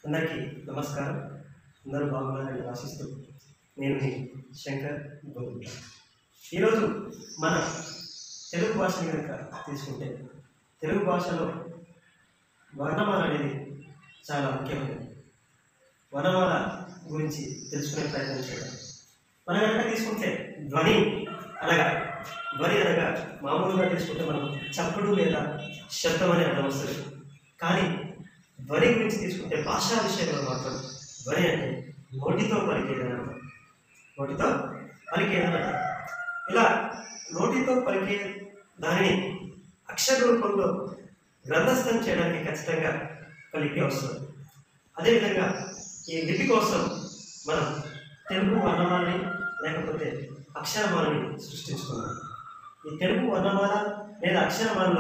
అందరికీ నమస్కారం అందరూ బాగున్నారని ఆశిస్తూ నేను మీ శంకర్ గోగుంట ఈరోజు మన తెలుగు భాషని కనుక తీసుకుంటే తెలుగు భాషలో వర్ణమాల అనేది చాలా ముఖ్యమైనది వర్ణమాల గురించి తెలుసుకునే ప్రయత్నం చేద్దాం మనం కనుక తీసుకుంటే ధ్వని అనగా ధ్వని అనగా మామూలుగా తీసుకుంటే మనం చప్పుడు లేదా శబ్దం అనే అర్థం వస్తుంది కానీ ధ్వని గురించి తీసుకుంటే భాషా విషయంలో మాత్రం ధ్వని అంటే నోటితో పలికేదని అర్థం నోటితో పలికేదని అర్థం ఇలా నోటితో పలికే దానిని అక్షర రూపంలో గ్రంథస్థం చేయడానికి ఖచ్చితంగా ఒక లిపి వస్తుంది అదేవిధంగా ఈ లిపి కోసం మనం తెలుగు వర్ణమాలని లేకపోతే అక్షరమాలని సృష్టించుకున్నాం ఈ తెలుగు వర్ణమాల లేదా అక్షరమాలలో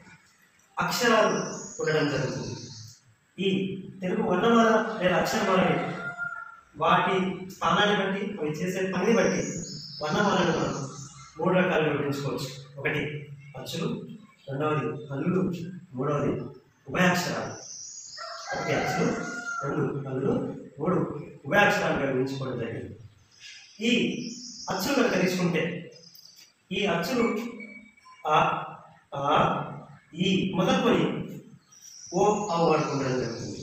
అక్షరాలు ఉండడం జరుగుతుంది ఈ తెలుగు వర్ణమాల లేదా అక్షరమాలని వాటి స్థానాన్ని బట్టి అవి చేసే పనిని బట్టి వర్ణమాలను మనం మూడు రకాలుగా విభజించుకోవచ్చు ఒకటి అచ్చులు రెండవది హల్లులు మూడవది ఉభయాక్షరాలు ఒకటి అచ్చులు రెండు హల్లులు మూడు ఉభయాక్షరాలుగా విభజించుకోవడం జరిగింది ఈ అచ్చులు కనుక తీసుకుంటే ఈ అచ్చులు ఆ ఆ ఈ మొదలుకొని ఓ అవు వరకు ఉండడం జరుగుతుంది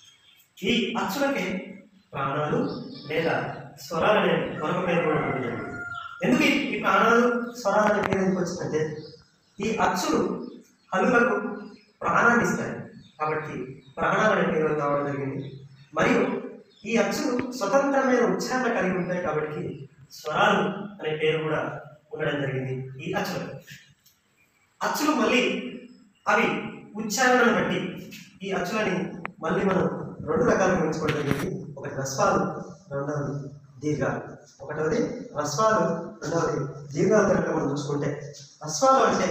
ఈ అచ్చులకే ప్రాణాలు లేదా స్వరాలు అనే మరొక పేరు కూడా ఉండడం జరిగింది ఎందుకు ఈ- ఈ ప్రాణాలు స్వరాలు అనే పేరు ఎందుకు వచ్చిందంటే ఈ అచ్చులు హల్లులకు ప్రాణాన్ని ఇస్తాయి కాబట్టి ప్రాణాలు అనే పేరు రావడం జరిగింది మరియు ఈ అచ్చులు స్వతంత్రమైన ఉచ్చారణ కలిగి ఉంటాయి కాబట్టి స్వరాలు అనే పేరు కూడా ఉండడం జరిగింది ఈ అచ్చులకు అచ్చులు మళ్ళీ అవి ఉచ్చారణను బట్టి ఈ అచ్చులని మళ్ళీ మనం రెండు రకాలుగా ఉంచుకోవడం జరిగింది ఒకటి రస్వాలు రెండవది దీర్ఘాలు ఒకటవది రస్వాలు రెండవది దీర్ఘాలు కనుక మనం చూసుకుంటే రస్వాలు అంటే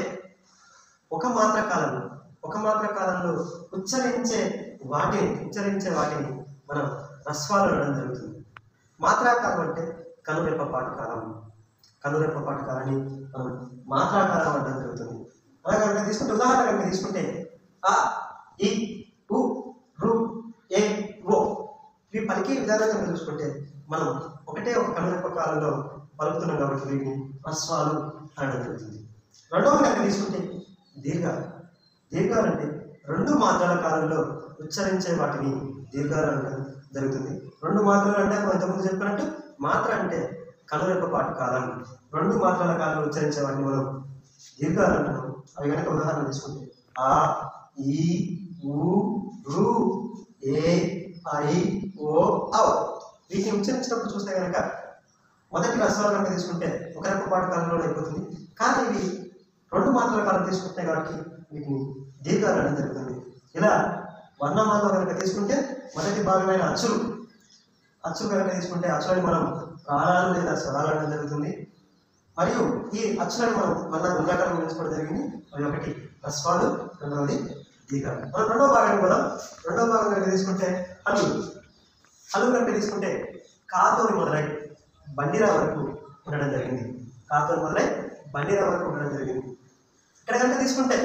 ఒక మాత్ర కాలంలో ఒక మాత్ర కాలంలో ఉచ్చరించే వాటిని ఉచ్చరించే వాటిని మనం రస్వాలు అనడం జరుగుతుంది మాత్రాకాలం అంటే కనురెప్ప పాటు కాలం కనురెప్ప పాటు కాలాన్ని మనం మాత్రాకాలం అనడం జరుగుతుంది అలా కనుక తీసుకుంటే ఉదాహరణ కనుక తీసుకుంటే ఆ ఈ ఉ రు ఏ ఓ ఇవి పలికే విధానం కనుక చూసుకుంటే మనం ఒకటే ఒక కనురెప్ప కాలంలో పలుకుతున్నాం కాబట్టి వీటిని రస్వాలు అనడం జరుగుతుంది రెండవ కనుక తీసుకుంటే దీర్ఘాలు దీర్ఘాలు అంటే రెండు మాత్రల కాలంలో ఉచ్చరించే వాటిని దీర్ఘాలు అనడం జరుగుతుంది రెండు మాత్రలు అంటే మనం ఇంతకుముందు చెప్పినట్టు మాత్ర అంటే కనురెప్ప పాటు కాలం రెండు మాత్రల కాలంలో ఉచ్చరించే వాటిని మనం దీర్ఘాలు అంటున్నాం అవి కనుక ఉదాహరణ తీసుకుంటే ఆ ఈ ఊ రు ఏ ఐ ఓ ఔ వీటిని ఉచ్చరించినప్పుడు చూస్తే కనుక మొదటి రసాలు కనుక తీసుకుంటే ఒక రెప్ప పాటు కాలంలో అయిపోతుంది కానీ ఇవి రెండు మాత్రల కాలం తీసుకుంటున్నాయి కాబట్టి వీటిని దీర్ఘాలు అనడం జరుగుతుంది ఇలా వర్ణమాలలో కనుక తీసుకుంటే మొదటి భాగమైన అచ్చులు అచ్చులు కనుక తీసుకుంటే అచ్చులని మనం ప్రాణాలు లేదా స్వరాలు అనడం జరుగుతుంది మరియు ఈ అచ్చులను మనం మళ్ళా రెండు రకాలుగా విభజించుకోవడం జరిగింది అవి ఒకటి రస్వాలు రెండవది దీర్ఘాలు మనం రెండవ భాగాన్ని కూడా రెండవ భాగం కనుక తీసుకుంటే హల్లు హల్లు కనుక తీసుకుంటే కాతోని మొదలై బండిరా వరకు ఉండడం జరిగింది కాతోని మొదలై బండిరా వరకు ఉండడం జరిగింది ఇక్కడ కనుక తీసుకుంటే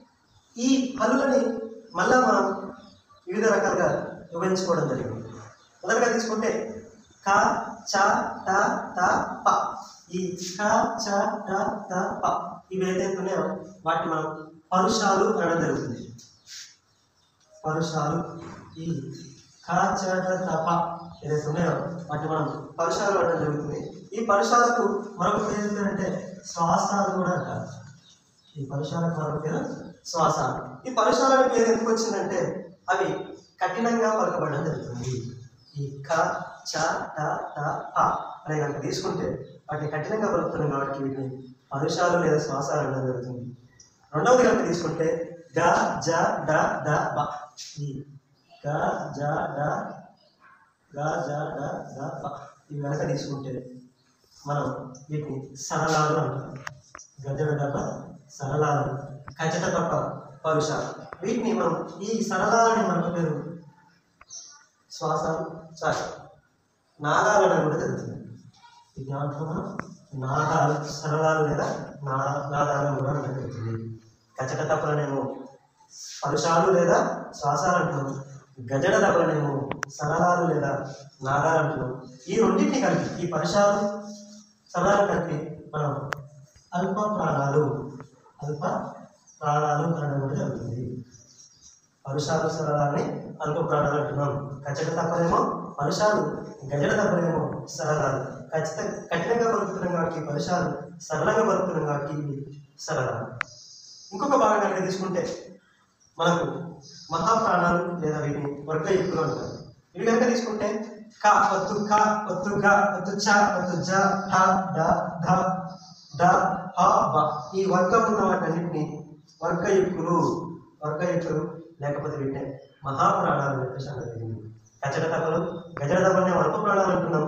ఈ హల్లులని మళ్ళా మనం వివిధ రకాలుగా విభజించుకోవడం జరిగింది మొదటగా తీసుకుంటే క చ ట త ప ఈ క చ ట త ప ఇవి ఏదైతే ఉన్నాయో వాటిని మనం పరుషాలు అనడం జరుగుతుంది పరుషాలు ఈ క చ ట త ప ఏదైతే ఉన్నాయో వాటిని మనం పరుషాలు అనడం జరుగుతుంది ఈ పరుషాలకు మరొక పేరు ఏంటంటే శ్వాసాలు కూడా అంటారు ఈ పరుషాలకు మరొక పేరు శ్వాసాలు ఈ పరుషాల పేరు ఎందుకు వచ్చిందంటే అవి కఠినంగా పలకబడడం జరుగుతుంది ఈ క చ ట ట ప అనే కనుక తీసుకుంటే వాటిని కఠినంగా పలుకుతున్నాం కాబట్టి వీటిని పరుషాలు లేదా శ్వాసాలు అనడం జరుగుతుంది రెండవది కనుక తీసుకుంటే గ జ డ ద బ ఈ గ జ డ గ జ డ ద బ ఇవి కనుక తీసుకుంటే మనం వీటిని సరళాలు అంటాం గజడ తప్ప సరళాలు కచట తప్ప పరుషాలు వీటిని మనం ఈ సరళాలని మన పేరు శ్వాసాలు సారీ నాగాలు అనేది కూడా జరుగుతుంది ఈ జ్ఞాపకం మనం నాదాలు సరళాలు లేదా నా నాదాలు కూడా మనకు జరుగుతుంది కచట తప్పలనేమో పరుషాలు లేదా శ్వాసాలు అంటాము గజడ దెబ్బలనేమో సరళాలు లేదా నాదాలు అంటున్నాం ఈ రెండింటిని కలిపి ఈ పరిసరాలు సరళాలు కలిపి మనం అల్ప ప్రాణాలు అల్ప ప్రాణాలు అనడం కూడా జరుగుతుంది పరుషాలు సరళాన్ని అల్ప ప్రాణాలు అంటున్నాం కచ్చట తప్పలేమో పరుషాలు గజడ తప్పలేమో సరళాలు ఖచ్చితంగా కఠినంగా బతుకుతున్నాం కాబట్టి పరుషాలు సరళంగా బతుకుతున్నాం కాబట్టి ఇవి సరళాలు ఇంకొక భాగం కనుక తీసుకుంటే మనకు మహాప్రాణాలు లేదా వీటిని వర్గయుక్తులు అంటారు ఇవి కనుక తీసుకుంటే క ఒత్తు క ఒత్తు గ ఒత్తు చ ఒత్తు జ ఠ డ ధ ద హ బ ఈ వర్గం ఉన్న వాటన్నిటిని వర్గయుక్తులు వర్గయుక్తులు లేకపోతే వీటిని మహాప్రాణాలు అని చెప్పేసి అన్నది జరిగింది కచట తపలు గజడ తపలనే అల్ప ప్రాణాలు అంటున్నాం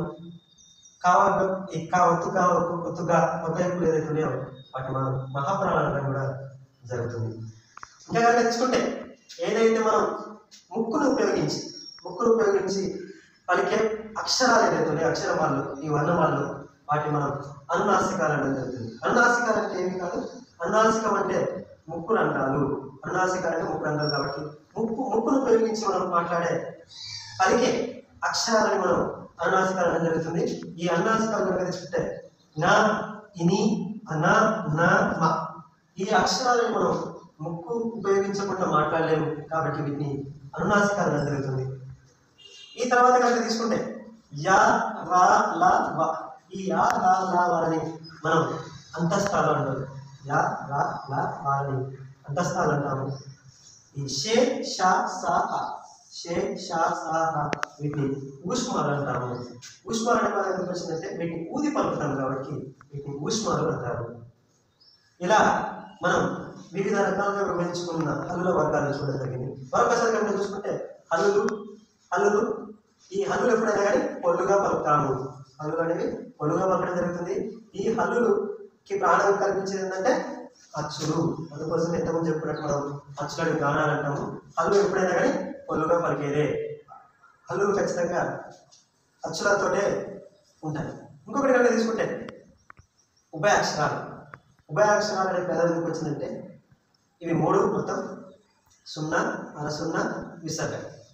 కావర్గం ఈ కా ఒత్తు కా ఒత్తు ఒత్తుగా వర్గయుక్తులు ఏదైతే ఉన్నాయో వాటి మనం మహాప్రాణాలు అనడం కూడా జరుగుతుంది ఇంకా కనుక తీసుకుంటే ఏదైతే మనం ముక్కును ఉపయోగించి ముక్కును ఉపయోగించి పలికే అక్షరాలు ఏదైతే ఉన్నాయో అక్షరమాలు ఈ వర్ణమాలు వాటిని మనం అనునాసికాలు అనడం జరుగుతుంది అనునాసికాలు అంటే ఏమి కాదు అనునాసికం అంటే ముక్కు రంధ్రాలు అనునాసికాలు అంటే ముక్కు రంధ్రాలు కాబట్టి ముక్కు ముక్కును ఉపయోగించి మనం మాట్లాడే పలికే అక్షరాలని మనం అనునాసికాలు అనడం జరుగుతుంది ఈ అనునాసికాలు కనుక తీసుకుంటే నా ఇని అన న మ ఈ అక్షరాలను మనం ముక్కు ఉపయోగించకుండా మాట్లాడలేము కాబట్టి వీటిని అనునాసికాలు అనడం జరుగుతుంది ఈ తర్వాత కనుక తీసుకుంటే యా రా లా వ ఈ యా రా లా వారిని మనం అంతస్థాలు అంటారు యా రా లా వారిని అంతస్థాలు అంటాము ఈ షే షా సా హ షే షా సా హ వీటిని ఊష్మాలు అంటాము ఊష్మాలు అనే పదం ఎందుకు వచ్చిందంటే వీటిని ఊది పలుకుతాం కాబట్టి వీటిని ఊష్మాలు అంటారు ఇలా మనం వివిధ రకాలుగా విభజించుకున్న హల్లుల వర్గాలను చూడడం జరిగింది మరొకసారి కనుక చూసుకుంటే హల్లులు హల్లులు ఈ హల్లులు ఎప్పుడైనా కానీ పొల్లుగా పలుకుతాము హల్లులు అనేవి పొల్లుగా పలకడం జరుగుతుంది ఈ హల్లులుకి ప్రాణం కల్పించేది ఏంటంటే అచ్చులు అందుకోసం ఎంతమంది చెప్పినట్టు మనం అచ్చులని ప్రాణాలు అంటాము హల్లు ఎప్పుడైనా కానీ పొల్లుగా పలికేదే హల్లులు ఖచ్చితంగా అచ్చులతోటే ఉంటాయి ఇంకొకటి కనుక తీసుకుంటే ఉభయ అక్షరాలు ఉభయ అక్షరాలు అనే పదం ఎందుకు వచ్చిందంటే ఇవి మూడు మొత్తం సున్నా అర సున్నా విసర్గ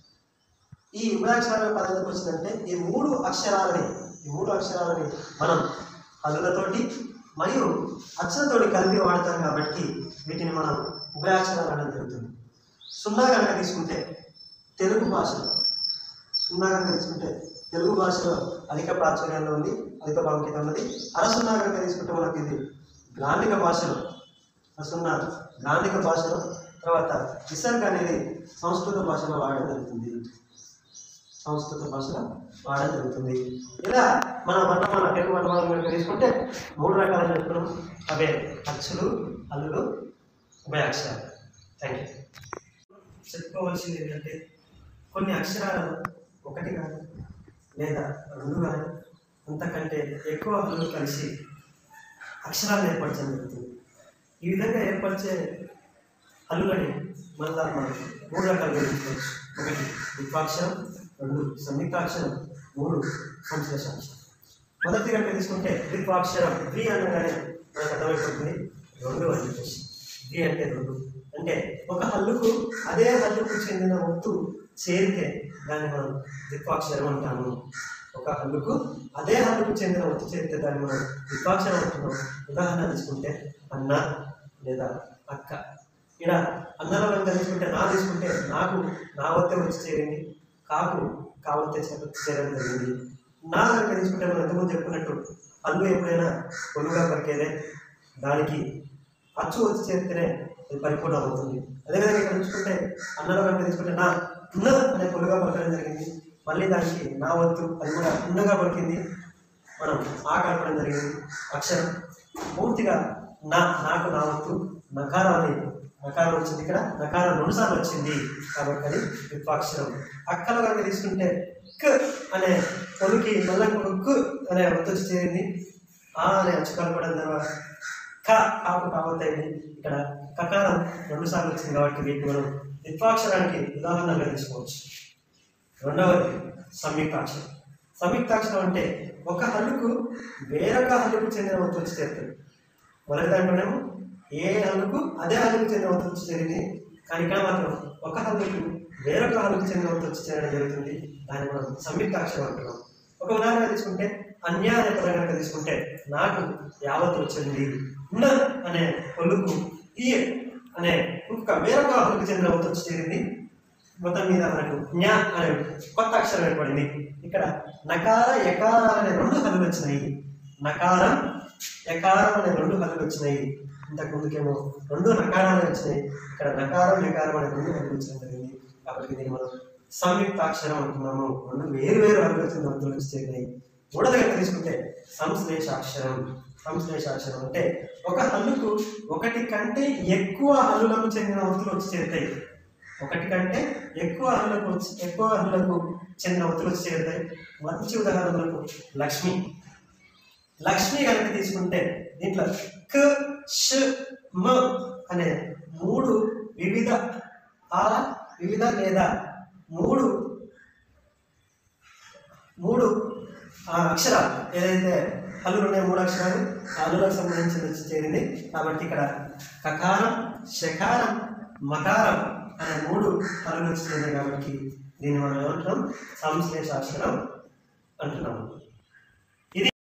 ఈ ఉభయ అక్షరాల పదం ఎందుకు వచ్చిందంటే ఈ మూడు అక్షరాలని ఈ మూడు అక్షరాలని మనం హల్లులతోటి మరియు అక్షరతోటి కలిపి వాడతాం కాబట్టి వీటిని మనం ఉభయాక్షరాలు అనడం జరుగుతుంది సున్నా కనుక తీసుకుంటే తెలుగు భాషలో సున్నా కనుక తీసుకుంటే తెలుగు భాషలో అధిక ప్రాచుర్యంలో ఉంది అధిక ప్రాముఖ్యత ఉన్నది అరసున్నా కనుక తీసుకుంటే మనకి ఇది గ్రాంధిక భాషలో అరసున్నా గ్రాంధిక భాషలో తర్వాత విసర్గ అనేది సంస్కృత భాషలో వాడడం జరుగుతుంది సంస్కృత భాషలో వాడడం జరుగుతుంది ఇలా మన వర్ణమాల తెలుగు వర్ణమాల కనుక తీసుకుంటే మూడు రకాలు చెప్పుకున్నాం అవే అచ్చులు హల్లులు ఉభయాక్షరాలు థ్యాంక్ యూ చెప్పుకోవాల్సింది ఏంటంటే కొన్ని అక్షరాలు ఒకటి కానీ లేదా రెండు కానీ అంతకంటే ఎక్కువ హల్లులు కలిసి అక్షరాలను ఏర్పరచడం జరుగుతుంది ఈ విధంగా ఏర్పరిచే హల్లులని మళ్ళా మనం మూడు రకాలుగా విభజించవచ్చు ఒకటి ద్విపాక్షరం రెండు సంయుక్తాక్షరం మూడు సంశ్లేషాక్షరం మొదటి కనుక తీసుకుంటే ద్విపాక్షరం ద్వి అనగానే మనకు అర్థమైపోతుంది రెండు అని చెప్పేసి ద్వి అంటే రెండు అంటే ఒక హల్లుకు అదే హల్లుకు చెందిన ఒత్తు చేరితే దాన్ని మనం ద్విపాక్షరం అంటాము ఒక హల్లుకు అదే హల్లుకు చెందిన ఒత్తు చేరితే దాన్ని మనం ద్విపాక్షరం అంటున్నాం ఉదాహరణ తీసుకుంటే అన్న లేదా అక్క ఇక్కడ అన్నలో కనుక తీసుకుంటే నా తీసుకుంటే నాకు నా వద్ద వచ్చి చేరింది కాకు కావతే చేరడం జరిగింది నా కనుక తీసుకుంటే మనం ఎంతమంది చెప్పుకున్నట్టు అల్లు ఎప్పుడైనా పొలుగా పలికేదే దానికి అచ్చు వచ్చి చేరితేనే అది పరిపూర్ణం అవుతుంది అదేవిధంగా ఇక్కడ చూసుకుంటే అన్నలో కనుక తీసుకుంటే నా ఉన్న అనే పొలుగా పలకడం జరిగింది మళ్ళీ దానికి నా వద్దు అది కూడా ఉన్నగా పలికింది మనం ఆ కలపడం జరిగింది అక్షరం పూర్తిగా నా నాకు నా వద్దు నకారం అని నకారం వచ్చింది ఇక్కడ నకారం రెండు సార్లు వచ్చింది కాబట్టి అది విపాక్షరం అక్కల కనుక తీసుకుంటే క్ అనే పొలికి నల్లకు క్ అనే వద్దు వచ్చి చేరింది ఆ అనే అచ్చు కలపడం తర్వాత క కాపు కావద్దయింది ఇక్కడ కకారం రెండు సార్లు వచ్చింది కాబట్టి వీటిని మనం విపాక్షరానికి ఉదాహరణగా తీసుకోవచ్చు రెండవది సంయుక్తాక్షరం సంయుక్తాక్షరం అంటే ఒక హల్లుకు వేరొక హల్లుకు చెందిన ఒత్తు వచ్చి చేరుతుంది మొదటి దాంట్లోనేమో ఏ హల్లుకు అదే హల్లుకు చెందిన ఒత్తు వచ్చి చేరింది కానీ ఇక్కడ మాత్రం ఒక హల్లుకు వేరొక హల్లుకు చెందిన ఒత్తు వచ్చి చేరడం జరుగుతుంది దాన్ని మనం సంయుక్త అక్షరం అంటున్నాం ఒక ఉదాహరణ తీసుకుంటే అన్య అనే పదం కనుక తీసుకుంటే నాకు యావత్ వచ్చింది ఉన్న అనే పొల్లుకు ఈ అనే ఇంకొక వేరొక హల్లుకు చెందిన ఒత్తు వచ్చి చేరింది మొత్తం మీద మనకు జ్ఞ అనే కొత్త అక్షరం ఏర్పడింది ఇక్కడ నకార ఎకార అనే రెండు హల్లులు వచ్చినాయి నకారం ఎకారం అనే రెండు హల్లులు వచ్చినాయి ఇంతకు ముందుకేమో రెండు నకారాలు వచ్చినాయి ఇక్కడ నకారం ఎకారం అనే రెండు హల్లులు వచ్చినాయి జరిగింది కాబట్టి దీన్ని మనం సంయుక్తాక్షరం అంటున్నాము రెండు వేరు వేరు హల్లులు వచ్చిన హల్లులు వచ్చి చేరినాయి మూడోది కనుక తీసుకుంటే సంశ్లేషాక్షరం సంశ్లేషాక్షరం అంటే ఒక హల్లుకు ఒకటి కంటే ఎక్కువ హల్లులకు చెందిన వస్తువులు వచ్చి చేరుతాయి ఒకటి కంటే ఎక్కువ హల్లులకు వచ్చి ఎక్కువ హల్లులకు చెందిన వస్తువులు వచ్చి చేరుతాయి మంచి ఉదాహరణలకు లక్ష్మి లక్ష్మి కనుక తీసుకుంటే దీంట్లో క ష మ అనే మూడు వివిధ ఆ వివిధ లేదా మూడు మూడు ఆ అక్షరాలు ఏదైతే హల్లులు ఉన్నాయో మూడు అక్షరాలు ఆ హల్లులకు సంబంధించి వచ్చి చేరింది కాబట్టి ఇక్కడ కకారం శకారం మకారం అనే మూడు హల్లులు వచ్చి చేరింది కాబట్టి దీన్ని మనం ఏమంటున్నాం సంశ్లేషాక్షరం అంటున్నాము